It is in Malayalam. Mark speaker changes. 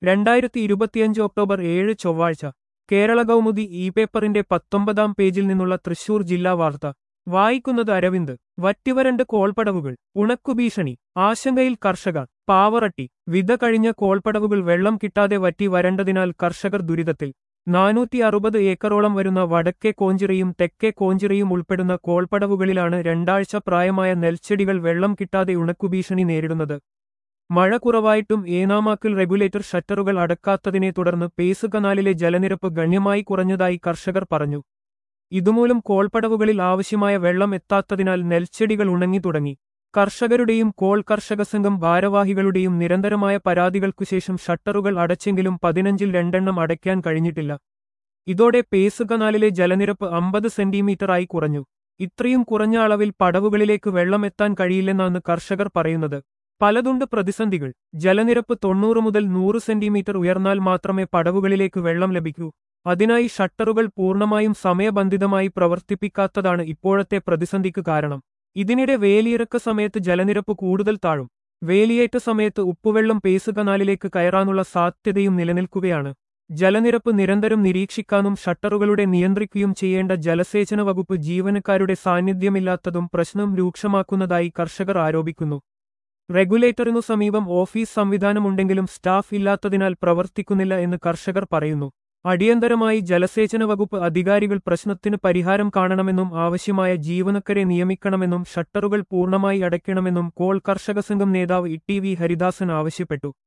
Speaker 1: രണ്ടായിരത്തി ഇരുപത്തിയഞ്ച് ഒക്ടോബർ ഏഴ് ചൊവ്വാഴ്ച കേരള കൗമുദി ഇ പേപ്പറിന്റെ പത്തൊമ്പതാം പേജിൽ നിന്നുള്ള തൃശൂർ ജില്ലാ വാർത്ത വായിക്കുന്നത് അരവിന്ദ് വറ്റിവരണ്ട് കോൾപടവുകൾ ഉണക്കുഭീഷണി ആശങ്കയിൽ കർഷകർ പാവറട്ടി വിത കഴിഞ്ഞ കോൾപടവുകൾ വെള്ളം കിട്ടാതെ വറ്റി വരണ്ടതിനാൽ കർഷകർ ദുരിതത്തിൽ നാനൂറ്റി അറുപത് ഏക്കറോളം വരുന്ന വടക്കേ കോഞ്ചിറയും തെക്കേ കോഞ്ചിറയും ഉൾപ്പെടുന്ന കോൾപടവുകളിലാണ് രണ്ടാഴ്ച പ്രായമായ നെൽച്ചെടികൾ വെള്ളം കിട്ടാതെ ഉണക്കുഭീഷണി നേരിടുന്നത് മഴ കുറവായിട്ടും ഏനാമാക്കിൽ റെഗുലേറ്റർ ഷട്ടറുകൾ അടക്കാത്തതിനെ തുടർന്ന് പേസ് കനാലിലെ ജലനിരപ്പ് ഗണ്യമായി കുറഞ്ഞതായി കർഷകർ പറഞ്ഞു ഇതുമൂലം കോൾപടവുകളിൽ ആവശ്യമായ വെള്ളം എത്താത്തതിനാൽ നെൽച്ചെടികൾ ഉണങ്ങി തുടങ്ങി കർഷകരുടെയും കോൾ കർഷക സംഘം ഭാരവാഹികളുടെയും നിരന്തരമായ പരാതികൾക്കുശേഷം ഷട്ടറുകൾ അടച്ചെങ്കിലും പതിനഞ്ചിൽ രണ്ടെണ്ണം അടയ്ക്കാൻ കഴിഞ്ഞിട്ടില്ല ഇതോടെ പേസ് കനാലിലെ ജലനിരപ്പ് അമ്പത് സെന്റിമീറ്ററായി കുറഞ്ഞു ഇത്രയും കുറഞ്ഞ അളവിൽ പടവുകളിലേക്ക് വെള്ളം എത്താൻ കഴിയില്ലെന്നാണ് കർഷകർ പറയുന്നത് പലതുണ്ട് പ്രതിസന്ധികൾ ജലനിരപ്പ് തൊണ്ണൂറ് മുതൽ നൂറ് സെന്റിമീറ്റർ ഉയർന്നാൽ മാത്രമേ പടവുകളിലേക്ക് വെള്ളം ലഭിക്കൂ അതിനായി ഷട്ടറുകൾ പൂർണ്ണമായും സമയബന്ധിതമായി പ്രവർത്തിപ്പിക്കാത്തതാണ് ഇപ്പോഴത്തെ പ്രതിസന്ധിക്ക് കാരണം ഇതിനിടെ വേലിയിറക്ക സമയത്ത് ജലനിരപ്പ് കൂടുതൽ താഴും വേലിയേറ്റ സമയത്ത് ഉപ്പുവെള്ളം പേസ് കനാലിലേക്ക് കയറാനുള്ള സാധ്യതയും നിലനിൽക്കുകയാണ് ജലനിരപ്പ് നിരന്തരം നിരീക്ഷിക്കാനും ഷട്ടറുകളുടെ നിയന്ത്രിക്കുകയും ചെയ്യേണ്ട ജലസേചന വകുപ്പ് ജീവനക്കാരുടെ സാന്നിധ്യമില്ലാത്തതും പ്രശ്നം രൂക്ഷമാക്കുന്നതായി കർഷകർ ആരോപിക്കുന്നു റെഗുലേറ്ററിനു സമീപം ഓഫീസ് സംവിധാനമുണ്ടെങ്കിലും സ്റ്റാഫ് ഇല്ലാത്തതിനാൽ പ്രവർത്തിക്കുന്നില്ല എന്ന് കർഷകർ പറയുന്നു അടിയന്തരമായി ജലസേചന വകുപ്പ് അധികാരികൾ പ്രശ്നത്തിന് പരിഹാരം കാണണമെന്നും ആവശ്യമായ ജീവനക്കാരെ നിയമിക്കണമെന്നും ഷട്ടറുകൾ പൂർണ്ണമായി അടയ്ക്കണമെന്നും കോൾ കർഷക സംഘം നേതാവ് ഇ ടി വി ഹരിദാസൻ ആവശ്യപ്പെട്ടു